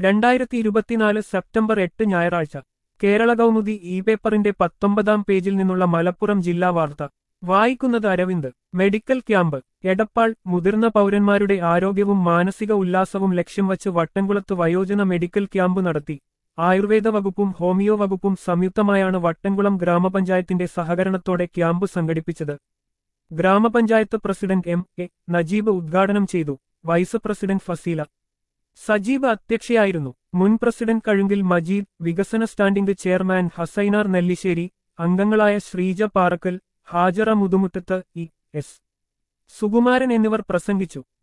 രണ്ടായിരത്തി ഇരുപത്തിനാല് സെപ്റ്റംബർ എട്ട് ഞായറാഴ്ച കേരള കൗമുദി ഇ പേപ്പറിന്റെ പത്തൊമ്പതാം പേജിൽ നിന്നുള്ള മലപ്പുറം ജില്ലാ വാർത്ത വായിക്കുന്നത് അരവിന്ദ് മെഡിക്കൽ ക്യാമ്പ് എടപ്പാൾ മുതിർന്ന പൗരന്മാരുടെ ആരോഗ്യവും മാനസിക ഉല്ലാസവും ലക്ഷ്യം വച്ച് വട്ടംകുളത്ത് വയോജന മെഡിക്കൽ ക്യാമ്പ് നടത്തി ആയുർവേദ വകുപ്പും ഹോമിയോ വകുപ്പും സംയുക്തമായാണ് വട്ടംകുളം ഗ്രാമപഞ്ചായത്തിന്റെ സഹകരണത്തോടെ ക്യാമ്പ് സംഘടിപ്പിച്ചത് ഗ്രാമപഞ്ചായത്ത് പ്രസിഡന്റ് എം എ നജീബ് ഉദ്ഘാടനം ചെയ്തു വൈസ് പ്രസിഡന്റ് ഫസീല സജീബ് അധ്യക്ഷയായിരുന്നു മുൻ പ്രസിഡന്റ് കഴുങ്കിൽ മജീദ് വികസന സ്റ്റാൻഡിംഗ് ചെയർമാൻ ഹസൈനാർ നെല്ലിശ്ശേരി അംഗങ്ങളായ ശ്രീജ പാറക്കൽ ഹാജറ മുതുമുറ്റത്ത് ഇ എസ് സുകുമാരൻ എന്നിവർ പ്രസംഗിച്ചു